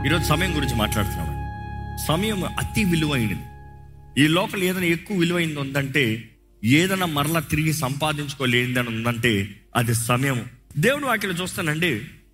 ఈరోజు సమయం గురించి మాట్లాడుతున్నాం సమయం అతి విలువైనది ఈ లోకల్ ఏదైనా ఎక్కువ విలువైనది ఉందంటే ఏదైనా మరలా తిరిగి సంపాదించుకోలేనిదని ఉందంటే అది సమయం దేవుడు వాటిలో చూస్తానండి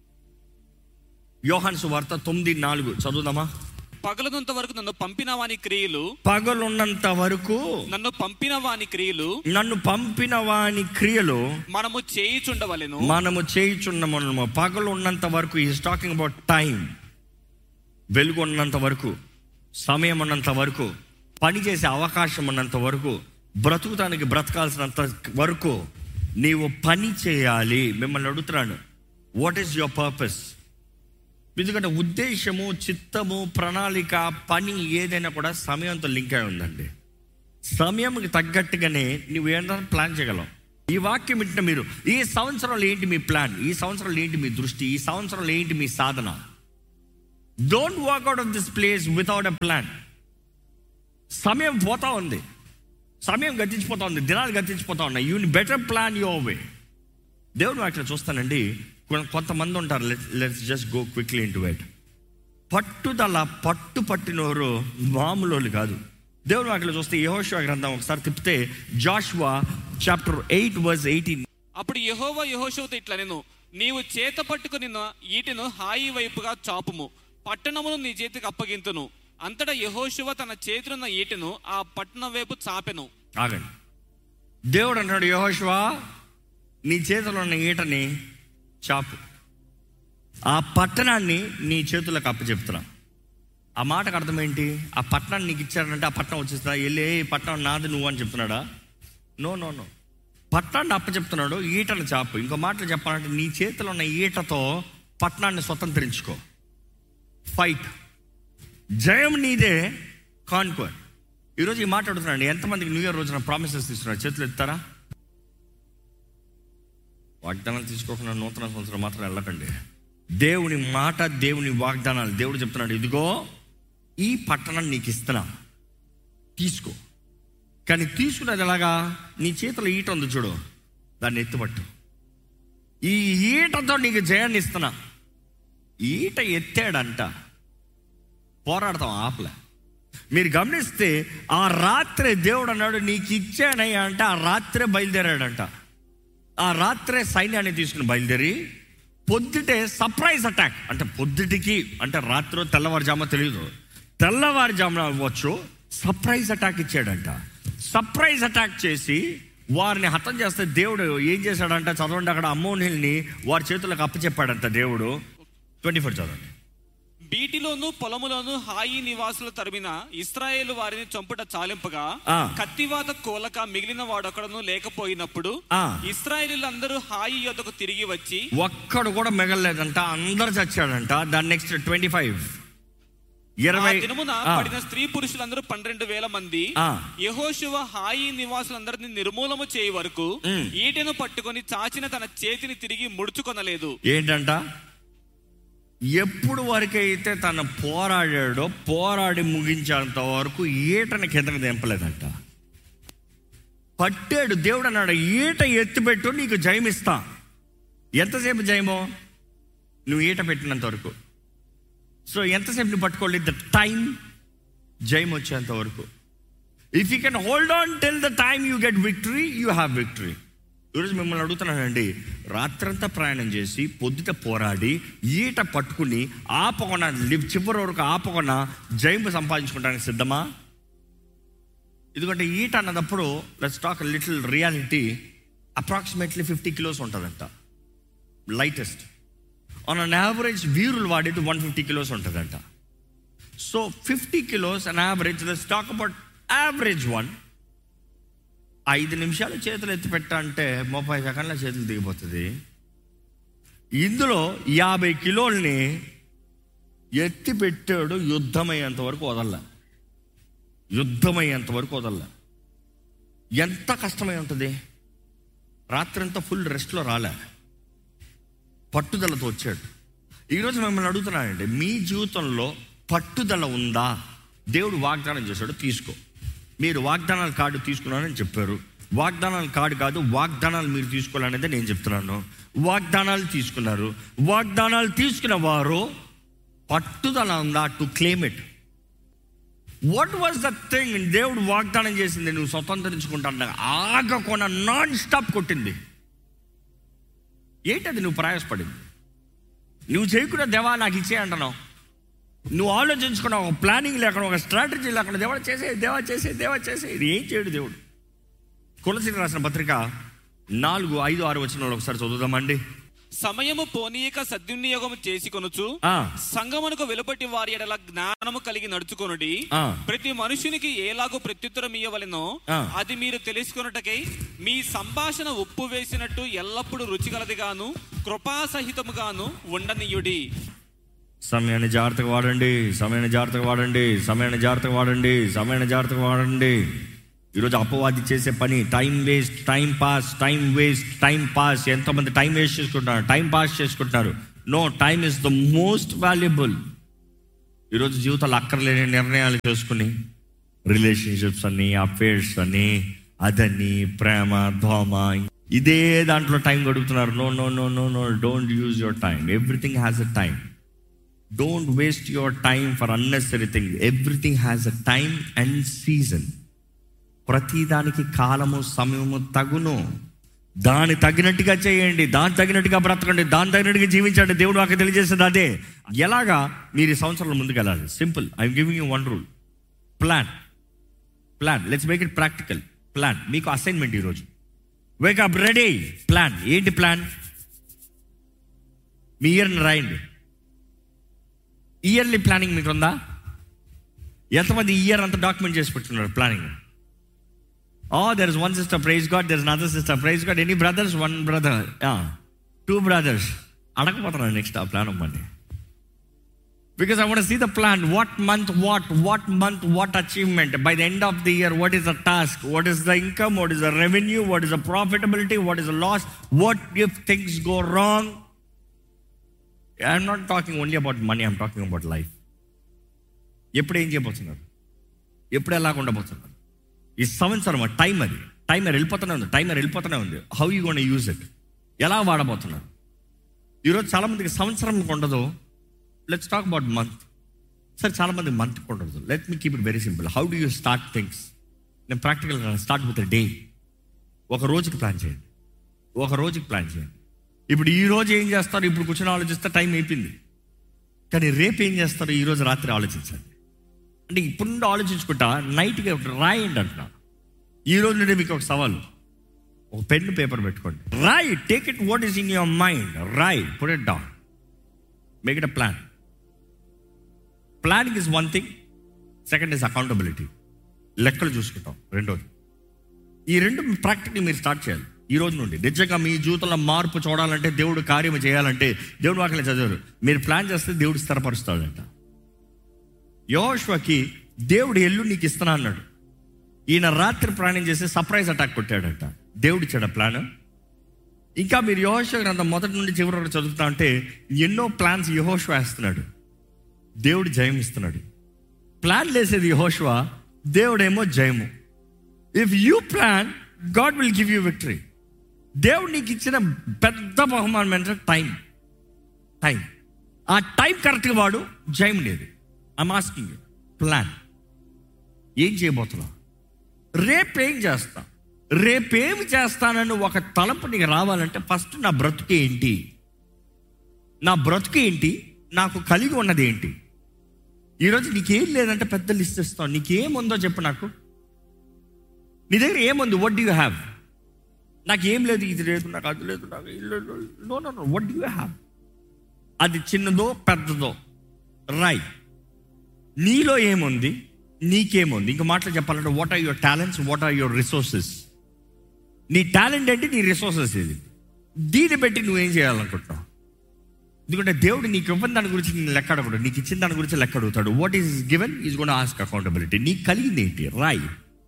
యోహాన్ సువార్త తొమ్మిది నాలుగు చదువుదామా పగలనంత వరకు నన్ను పంపిన వాని క్రియలు పగలున్నంత వరకు నన్ను పంపిన వాని క్రియలు నన్ను పంపిన వాని క్రియలు మనము చేయిచుండవలెను మనము చేయుచున్నాము పగలు ఉన్నంత వరకు ఈస్ టాకింగ్ అబౌట్ టైం వెలుగు ఉన్నంత వరకు సమయం ఉన్నంత వరకు పని చేసే అవకాశం ఉన్నంత వరకు బ్రతుకుతానికి బ్రతకాల్సినంత వరకు నీవు పని చేయాలి మిమ్మల్ని అడుగుతున్నాను వాట్ ఈస్ యువర్ పర్పస్ ఎందుకంటే ఉద్దేశము చిత్తము ప్రణాళిక పని ఏదైనా కూడా సమయంతో లింక్ అయి ఉందండి సమయంకి తగ్గట్టుగానే నువ్వు ఏంటంటే ప్లాన్ చేయగలవు ఈ వాక్యం వింటున్న మీరు ఈ సంవత్సరంలో ఏంటి మీ ప్లాన్ ఈ సంవత్సరంలో ఏంటి మీ దృష్టి ఈ సంవత్సరంలో ఏంటి మీ సాధన don't walk out of this place without a plan సమయం పోతా ఉంది సమయం గతించిపోతా ఉంది దినాలు గతించిపోతా ఉన్నాయి you better plan your way దేవుడు అట్లా చూస్తానండి కొ- కొంతమంది ఉంటారు let's just go quickly into wet పట్టుదల పట్టు పట్టినవారు మామూలు వాళ్ళు కాదు దేవుడు అట్లా చూస్తే యహోశివ గ్రంథం ఒకసారి తిప్పితే Joshua chapter eight verse eighteen అప్పుడు యహోవా యహోషువతో ఇట్లా నేను నీవు చేత పట్టుకుని ఈటెను హాయి వైపుగా చాపుము పట్టణమును నీ చేతికి అప్పగింతును అంతటా యహోశువ తన చేతినున్న ఈటెను ఆ పట్టణం వైపు చాపెను ఆగండి దేవుడు అంటాడు యహోశివ నీ చేతిలో ఉన్న ఈటని చాపు ఆ పట్టణాన్ని నీ చేతులకు అప్పచెప్తున్నా ఆ మాటకు అర్థం ఏంటి ఆ పట్టణాన్ని నీకు ఇచ్చారంటే ఆ పట్టణం వచ్చేస్తా వెళ్ళి "ఏ, ఈ పట్టణం నాది నువ్వు అని చెప్తున్నాడా నో నో నో పట్టణాన్ని అప్పచెప్తున్నాడు ఈటను చాపు ఇంకో మాటలు చెప్పాలంటే నీ చేతిలో ఉన్న ఈటతో పట్టణాన్ని స్వతంత్రించుకో ఫైట్ జయం నీదే కాన్కోర్ ఈరోజు ఈ మాట అడుగుతున్నాండి ఎంతమందికి న్యూ ఇయర్ రోజున ప్రామిసెస్ తీసుకున్నారు చేతులు ఎత్తారా వాగ్దానాలు తీసుకోకుండా నూతన సంవత్సరం మాత్రం వెళ్ళకండి దేవుని మాట దేవుని వాగ్దానాలు దేవుడు చెప్తున్నాడు ఇదిగో ఈ పట్టణం నీకు ఇస్తున్నా తీసుకో కానీ తీసుకున్నది ఎలాగా నీ చేతిలో ఈట ఉంది చూడు దాన్ని ఎత్తుపట్టు ఈ ఈటతో నీకు జయాన్ని ఇస్తున్నా ఈట ఎత్తాడంట పోరాడతాం ఆపలే మీరు గమనిస్తే ఆ రాత్రే దేవుడు అన్నాడు నీకు ఇచ్చానయ్యా అంటే ఆ రాత్రే బయలుదేరాడంట ఆ రాత్రే సైన్యాన్ని తీసుకుని బయలుదేరి పొద్దుటే సర్ప్రైజ్ అటాక్ అంటే పొద్దుటికి అంటే రాత్రి తెల్లవారుజామ తెలియదు తెల్లవారుజామున అవ్వచ్చు సర్ప్రైజ్ అటాక్ ఇచ్చాడంట సర్ప్రైజ్ అటాక్ చేసి వారిని హతం చేస్తే దేవుడు ఏం చేశాడంట చదవండి అక్కడ అమ్మోనిల్ని వారి చేతులకు అప్పచెప్పాడంట దేవుడు ట్వంటీ ఫోర్ చదవండి బీటిలోను పొలములోను హాయి నివాసుల తరిమిన ఇస్రాయేలు వారిని చంపుట చాలింపగా ఆ. కత్తివాత కోలక మిగిలిన వాడొకడను లేకపోయినప్పుడు ఆ. ఇస్రాయేలీలందరూ హాయి యొద్దకు తిరిగి వచ్చి ఒక్కడు కూడా మిగలలేదంట అందరు చచ్చాడంట దాని నెక్స్ట్ ట్వంటీ ఫైవ్ ఆ ఇరవై దినమున ఆ, పడిన స్త్రీ పురుషులందరూ పన్నెండు వేల మంది ఆ. యహోశువ హాయి నివాసులందరినీ నిర్మూలము చేయి వరకు ఉమ్. ఈటెను పట్టుకొని చాచిన తన చేతిని తిరిగి ముడుచుకొనలేదు ఏంటంట ఎప్పుడు వరకైతే తను పోరాడాడో పోరాడి ముగించేంత వరకు ఈటని కిందకి దింపలేదంట పట్టాడు దేవుడు అన్నాడు ఈట ఎత్తిపెట్టు నీకు జయమిస్తా ఎంతసేపు జయమో నువ్వు ఈట పెట్టినంత వరకు సో ఎంతసేపు నువ్వు పట్టుకోలేదు ద టైం జయం వచ్చేంత వరకు if you can hold on till the time you get victory you have victory ఈరోజు మిమ్మల్ని అడుగుతున్నానండి రాత్రంతా ప్రయాణం చేసి పొద్దుట పోరాడి ఈట పట్టుకుని ఆపకుండా లివ్ చివరి వరకు ఆపకుండా జైంపు సంపాదించుకోవడానికి సిద్ధమా ఎందుకంటే ఈట అన్నదప్పుడు let's talk little reality approximately fifty kilos ఉంటుందంట లైటెస్ట్ ఆన్ అన్ యావరేజ్ వీరులు వాడేది వన్ ఫిఫ్టీ కిలోస్ ఉంటుందంట so fifty kilos an average let's talk about average one ఐదు నిమిషాలు చేతులు ఎత్తి పెట్ట అంటే ముప్పై సెకండ్ల చేతులు దిగిపోతుంది ఇందులో యాభై కిలోల్ని ఎత్తి పెట్టాడు యుద్ధమయ్యేంత వరకు వదల్ల యుద్ధమయ్యేంత వరకు వదల్ల ఎంత కష్టమై ఉంటుంది రాత్రంతా ఫుల్ రెస్ట్లో రాలే పట్టుదలతో వచ్చాడు ఈరోజు మిమ్మల్ని అడుగుతున్నానండి మీ జీవితంలో పట్టుదల ఉందా దేవుడు వాగ్దానం చేశాడు తీసుకో మీరు వాగ్దానాల కార్డు తీసుకున్నారని చెప్పారు వాగ్దానాల కార్డు కాదు వాగ్దానాలు మీరు తీసుకోవాలనేది నేను చెప్తున్నాను వాగ్దానాలు తీసుకున్నారు వాగ్దానాలు తీసుకున్న వారు పట్టుదల ఉందా to claim it what was the thing దేవుడు వాగ్దానం చేసింది నువ్వు స్వతంత్రించుకుంటా ఆగకుండా నాన్ స్టాప్ కొట్టింది ఏంటది నువ్వు ప్రయాసపడింది నువ్వు చేయకుండా దేవా నాకు ఇచ్చే అంటున్నావు నువ్వు ఆలోచించుకున్న ఒక ప్లానింగ్ లేకుండా ఒక స్ట్రాటజీ లేకుండా దేవా చేసే దేవా చేసే దేవా చేసే ఇది ఏం చేయడు దేవుడు కులసిన రాసిన పత్రిక నాలుగు ఐదు ఆరు వచ్చిన ఒకసారి చదువుదామండి సమయము పోనీయక సద్వినియోగము చేసి కొనుచు ఆ, సంగమునకు వెలుపటి వారి ఎడల జ్ఞానము కలిగి నడుచుకొనుడి ఆ. ప్రతి మనుషునికి ఎలాగో ప్రత్యుత్తరం ఇయ్యవలెనో ఆ. అది మీరు తెలుసుకొనుటకై మీ సంభాషణ ఉప్పు వేసినట్టు ఎల్లప్పుడూ రుచిగలదిగాను కృపాసహితముగాను ఉండనీయుడి సమయాన్ని జాగ్రత్తగా వాడండి సమయాన్ని జాగ్రత్తగా వాడండి సమయాన్ని జాగ్రత్తగా వాడండి సమయాన్ని జాగ్రత్తగా వాడండి ఈరోజు అపవాది చేసే పని time waste time pass time waste time pass ఎంతమంది టైం వేస్ట్ చేసుకుంటున్నారు టైం పాస్ చేసుకుంటున్నారు no time is the most valuable ఈరోజు జీవితాలు అక్కర్లేని నిర్ణయాలు చేసుకుని రిలేషన్షిప్స్ అని అఫేర్స్ అని అదని ప్రేమ దోమ ఇదే దాంట్లో టైం గడుపుతున్నారు no no no no no don't use your time everything has a time don't waste your time for unnecessary thing everything has a time and season ప్రతిదానికి కాలము సమయము తగును దాని తగినట్టుగా చేయండి దాని తగినట్టుగా బ్రతకండి దాని తగినట్టుగా జీవించండి దేవుడు నాకు తెలియజేసేది అదే ఎలాగా మీరు ఈ సంవత్సరంలో ముందుకెళ్ళాలి simple I'm giving you one rule plan plan let's make it practical plan మీకు అసైన్మెంట్ ఈరోజు వేక్ అప్ రెడీ ప్లాన్ ఏంటి ప్లాన్ మీ ఇయర్ని రాయండి ఇయర్లీ ప్లానింగ్ మీకు ఉందా ఎంతమంది ఇయర్ అంతా డాక్యుమెంట్ చేసి పెట్టున్నారు planning oh there is one sister praise God there is other sister praise God any brothers one brother two brothers అడగపోతున్నాను నెక్స్ట్ ఆ ప్లాన్ ఇవ్వండి because I want see the plan what month what what month what achievement by the end of the year what is the task what is the income what is the revenue what is the profitability what is the loss what if things go wrong I'm not talking only about money I'm talking about life ఎప్పుడు ఏం చేయబోతున్నారు ఎప్పుడు ఎలా ఉండబోతున్నారు ఈ సంవత్సరం time అది timer వెళ్ళిపోతూనే ఉంది టైమర్ వెళ్ళిపోతూనే ఉంది how you gonna use it ఎలా వాడబోతున్నారు ఈరోజు చాలా మందికి సంవత్సరం ఉండదు లెట్స్ టాక్ అబౌట్ మంత్ సరే చాలా మంది మంత్ ఉండదు let me keep it very simple how do you start things నేను ప్రాక్టికల్గా స్టార్ట్ విత్ డే ఒక రోజుకి ప్లాన్ చేయండి ఒక రోజుకి ప్లాన్ చేయండి ఇప్పుడు ఈ రోజు ఏం చేస్తారు ఇప్పుడు కూర్చొని ఆలోచిస్తే టైం అయిపోయింది కానీ రేపు ఏం చేస్తారు ఈ రోజు రాత్రి ఆలోచించండి అంటే ఇప్పుడు నుండి ఆలోచించుకుంటా నైట్కి రాయండి అంటున్నా ఈ రోజు నుండి మీకు ఒక సవాల్ ఒక పెన్ పేపర్ పెట్టుకోండి రాయ్ take it what is in your mind రాయ్ put it down make it a plan planning is one thing second is accountability లెక్కలు చూసుకుంటాం రెండోది ఈ రెండు ప్రాక్టికల్ మీరు స్టార్ట్ చేయాలి ఈ రోజు నుండి నిజంగా మీ జీవితంలో మార్పు చూడాలంటే దేవుడు కార్యం చేయాలంటే దేవుడు వాటిని చదివారు మీరు ప్లాన్ చేస్తే దేవుడు స్థిరపరుస్తాడంట యోశ్వకి దేవుడు ఎల్లు నీకు ఇస్తున్నా అన్నాడు ఈయన రాత్రి ప్రయాణం చేసి సర్ప్రైజ్ అటాక్ కొట్టాడంట దేవుడు ఇచ్చాడు ప్లాన్ ఇంకా మీరు యహోష గ్రంథం మొదటి నుండి చివరి వరకు చదువుతా ఉంటే ఎన్నో ప్లాన్స్ యహోష వేస్తున్నాడు దేవుడు జయం ఇస్తున్నాడు ప్లాన్ లేసేది యహోషవ దేవుడేమో జయము if you plan God will give you victory దేవుడు నీకు ఇచ్చిన పెద్ద బహుమానం ఏంటంటే టైం టైం ఆ టైం కరెక్ట్గా వాడు జయం లేదు ఐమ్ ఆస్కింగ్ ప్లాన్ ఏం చేయబోతున్నావు రేపేం చేస్తా రేపేమి చేస్తానని ఒక తలంపు నీకు రావాలంటే ఫస్ట్ నా బ్రతుకు ఏంటి నా బ్రతుకు ఏంటి నాకు కలిగి ఉన్నది ఏంటి ఈరోజు నీకేం లేదంటే పెద్ద లిస్ట్ ఇస్తావు నీకేముందో చెప్పు నాకు నీ దగ్గర ఏముంది వట్ డూ యూ హ్యావ్ నాకు ఏం లేదు ఇది లేదు నాకు అది లేదు నాకు ఇల్లు no no no what do you have అది చిన్నదో పెద్దదో రాయ్ నీలో ఏముంది నీకేముంది ఇంక మాటలు చెప్పాలంటే what are your talents what are your resources నీ టాలెంట్ ఏంటి నీ రిసోర్సెస్ ఇది దీన్ని బట్టి నువ్వేం చేయాలనుకుంటున్నావు ఎందుకంటే దేవుడు నీకు ఇవ్వని దాని గురించి నేను లెక్క అడగడు నీకు ఇచ్చిన దాని గురించి లెక్క అడుగుతాడు వాట్ ఈస్ గివెన్ ఈజ్ కూడా ఆస్క్ అకౌంటబిలిటీ నీకు కలిగింది ఏంటి రాయి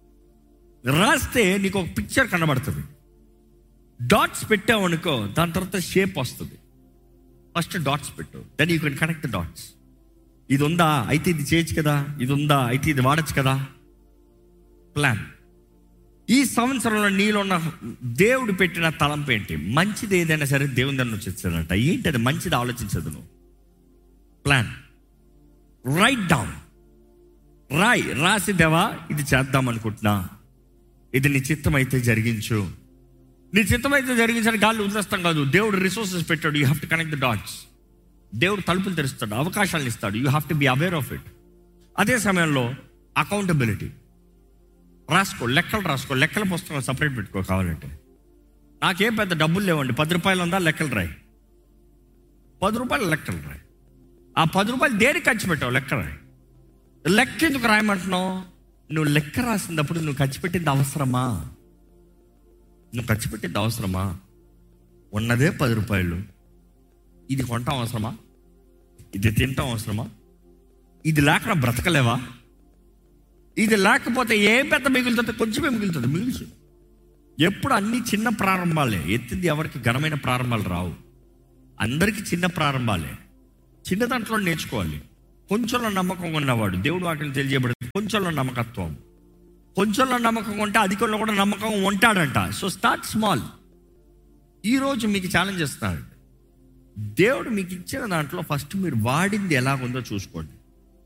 రాస్తే నీకు ఒక పిక్చర్ కనబడుతుంది డాట్స్ పెట్టావు అనుకో దాని తర్వాత షేప్ వస్తుంది ఫస్ట్ డాట్స్ పెట్టు then you can connect dots ఇది ఉందా అయితే ఇది చేయొచ్చు కదా ఇది ఉందా అయితే ఇది వాడచ్చు కదా ప్లాన్ ఈ సంవత్సరంలో నీలో ఉన్న దేవుడు పెట్టిన తలంపు ఏంటి మంచిది ఏదైనా సరే దేవుని దాన్ని వచ్చేసాడంట ఏంటి అది మంచిది ఆలోచించదు నువ్వు ప్లాన్ రైట్ డౌన్ రాయ్ రాసి దేవా ఇది చేద్దాం అనుకుంటున్నా ఇది నీ చిత్తం అయితే జరిగించు నీ చిత్తం అయితే జరిగించని గాలి వదిలేస్తాం కాదు దేవుడు రిసోర్సెస్ పెట్టాడు you have to connect the dots దేవుడు తలుపులు తెరుస్తాడు అవకాశాలు ఇస్తాడు you have to be aware of it అదే సమయంలో అకౌంటబిలిటీ రాసుకో లెక్కలు రాసుకో లెక్కల పుస్తకం సపరేట్ పెట్టుకో కావాలంటే నాకేం పెద్ద డబ్బులు లేవండి పది రూపాయలు ఉందా లెక్కలు రాయి పది రూపాయలు లెక్కలు రాయి ఆ పది రూపాయలు దేనికి ఖర్చు పెట్టావు లెక్క రాయి లెక్క ఎందుకు రాయమంటున్నావు నువ్వు లెక్క రాసినప్పుడు నువ్వు ఖర్చు పెట్టింది అవసరమా నువ్వు ఖర్చు పెట్టింది అవసరమా ఉన్నదే పది రూపాయలు ఇది కొనటం అవసరమా ఇది తినటం అవసరమా ఇది లేకుండా బ్రతకలేవా ఇది లేకపోతే ఏం పెద్ద మిగులుతుంది కొంచెమే మిగులుతుంది మిగుల్చు ఎప్పుడు అన్ని చిన్న ప్రారంభాలే ఎత్తింది ఎవరికి ఘనమైన ప్రారంభాలు రావు అందరికీ చిన్న ప్రారంభాలే చిన్న దాంట్లో నేర్చుకోవాలి కొంచెంలో నమ్మకం ఉన్నవాడు దేవుడు వాటిని తెలియజేయబడింది కొంచెంలో నమ్మకత్వం కొంచెంలో నమ్మకం ఉంటే అధికంలో కూడా నమ్మకం ఉంటాడంట సో స్టార్ట్ స్మాల్ ఈరోజు మీకు ఛాలెంజ్ చేస్తున్నాడు దేవుడు మీకు ఇచ్చిన దాంట్లో ఫస్ట్ మీరు వాడింది ఎలాగుందో చూసుకోండి